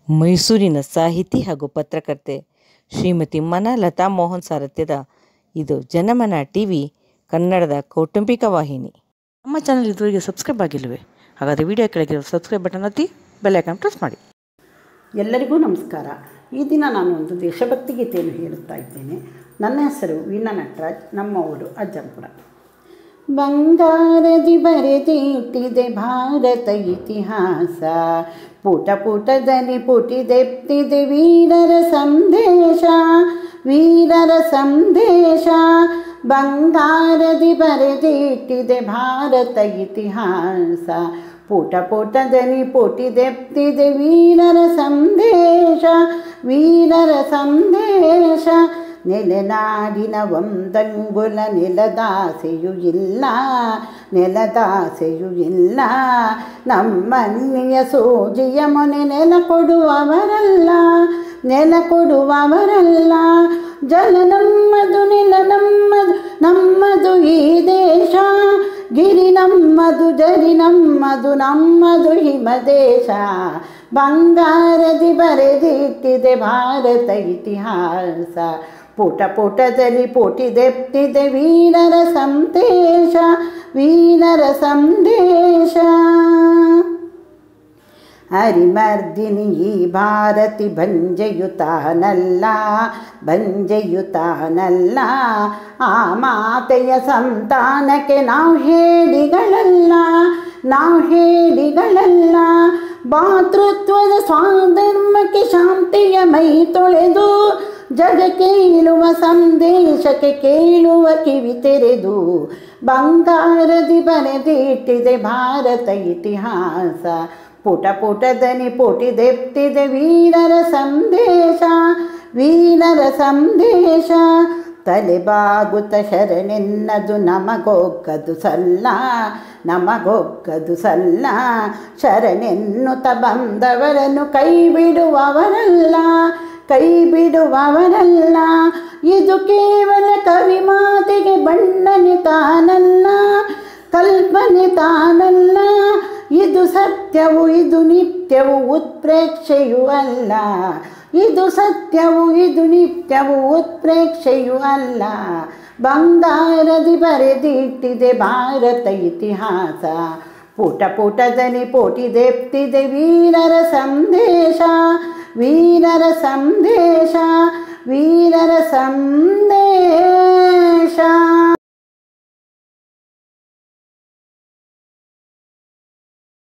ಮೈಸೂರಿನ ಸಾಹಿತಿ ಹಾಗೂ ಪತ್ರಕರ್ತೆ ಶ್ರೀಮತಿ ಮನಲತಾ ಮೋಹನ್ ಸಾರಥ್ಯದ ಇದು ಜನಮನ ಟಿ ವಿ ಕನ್ನಡದ ಕೌಟುಂಬಿಕ ವಾಹಿನಿ ನಮ್ಮ ಚಾನಲ್ ಇದುವರೆಗೆ ಸಬ್ಸ್ಕ್ರೈಬ್ ಆಗಿಲ್ಲವೇ ಹಾಗಾದರೆ ವಿಡಿಯೋ ಕೆಳಗಿರೋ ಸಬ್ಸ್ಕ್ರೈಬ್ ಬಟನ್ ಒತ್ತಿ ಬೆಲ್ ಐಕಾನ್ ಪ್ರೆಸ್ ಮಾಡಿ ಎಲ್ಲರಿಗೂ ನಮಸ್ಕಾರ ಈ ದಿನ ನಾನು ಒಂದು ದೇಶಭಕ್ತಿ ಗೀತೆಯನ್ನು ಹೇಳುತ್ತಾ ಇದ್ದೇನೆ ನನ್ನ ಹೆಸರು ವೀಣಾ ನಟರಾಜ್ ನಮ್ಮ ಊರು ಅಜ್ಜಂಪುರ ಬಂಗಾರದಿ ಬರೆದಿಟ್ಟಿದೆ ಭಾರತ ಇತಿಹಾಸ ಪುಟ ಪುಟದಲ್ಲಿ ಪುಟಿದೆಪ್ತಿದೆ ವೀರರ ಸಂದೇಶ ವೀರರ ಸಂದೇಶ ಬಂಗಾರದಿ ಬರೆದಿಟ್ಟಿದೆ ಭಾರತ ಇತಿಹಾಸ ಪುಟ ಪುಟದಲ್ಲಿ ಪುಟಿದೆಪ್ತಿದೆ ವೀರರ ಸಂದೇಶ ವೀರರ ಸಂದೇಶ ನೆಲೆನಾಡಿನ ಒಂದಂಗುಲ ನೆಲದಾಸೆಯೂ ಇಲ್ಲ ನೆಲದಾಸೆಯೂ ಇಲ್ಲ ನಮ್ಮಲ್ಲಿಯ ಸೂಜಿಯ ಮೊನೆ ನೆಲ ಕೊಡುವವರಲ್ಲ ನೆಲ ಕೊಡುವವರಲ್ಲ ಜಲ ನಮ್ಮದು ನೆಲ ನಮ್ಮದು ನಮ್ಮದು ಈ ದೇಶ ಗಿರಿ ನಮ್ಮದು ಜರಿ ನಮ್ಮದು ನಮ್ಮದು ಹಿಮ ದೇಶ ಬಂಗಾರದಿ ಬರೆದಿಟ್ಟಿದೆ ಭಾರತ ಇತಿಹಾಸ ಪುಟ ಪುಟದಲ್ಲಿ ಪುಟಿದೆಪ್ತಿದೆ ವೀರರ ಸಂದೇಶ ವೀರರ ಸಂದೇಶ ಹರಿಮರ್ದಿನಿ ಈ ಭಾರತಿ ಭಂಜೆಯುತಾನಲ್ಲ ಭಂಜೆಯುತಾನಲ್ಲ ಆ ಮಾತೆಯ ಸಂತಾನಕ್ಕೆ ನಾವು ಹೇಳಿಗಳಲ್ಲ ನಾವು ಹೇಳಿಗಳಲ್ಲ ಭಾತೃತ್ವದ ಸ್ವಾಧರ್ಮಕ್ಕೆ ಶಾಂತಿಯ ಮೈ ತೊಳೆದು ಜಗ ಕೇಳುವ ಸಂದೇಶಕ್ಕೆ ಕೇಳುವ ಕಿವಿ ತೆರೆದು ಬಂಗಾರದಿ ಬರೆದಿಟ್ಟಿದೆ ಭಾರತ ಇತಿಹಾಸ ಪುಟ ಪುಟದನಿ ಪುಟಿದೆಪ್ತಿದೆ ವೀರರ ಸಂದೇಶ ವೀರರ ಸಂದೇಶ ತಲೆಬಾಗುತ್ತ ಶರಣೆನ್ನದು ನಮಗೊಕ್ಕದು ಸಲ್ಲ ನಮಗೊಕ್ಕದು ಸಲ್ಲ ಶರಣೆನ್ನುತ್ತ ಬಂದವರನ್ನು ಕೈ ಬಿಡುವವರಲ್ಲ ಕೈ ಬಿಡುವವರಲ್ಲ ಇದು ಕೇವಲ ಕವಿ ಮಾತಿಗೆ ಬಣ್ಣನೆ ತಾನಲ್ಲ ಕಲ್ಪನೆ ತಾನಲ್ಲ ಇದು ಸತ್ಯವು ಇದು ನಿತ್ಯವು ಉತ್ಪ್ರೇಕ್ಷೆಯೂ ಅಲ್ಲ ಇದು ಸತ್ಯವು ಇದು ನಿತ್ಯವು ಉತ್ಪ್ರೇಕ್ಷೆಯೂ ಅಲ್ಲ ಬಂಗಾರದಿ ಬರೆದಿಟ್ಟಿದೆ ಭಾರತ ಇತಿಹಾಸ ಪುಟ ಪುಟದಲ್ಲಿ ಪೋಟಿದೆಪ್ತಿದೆ ವೀರರ ಸಂದೇಶ ವೀರರ ಸಂದೇಶ ವೀರರ ಸಂದೇಶ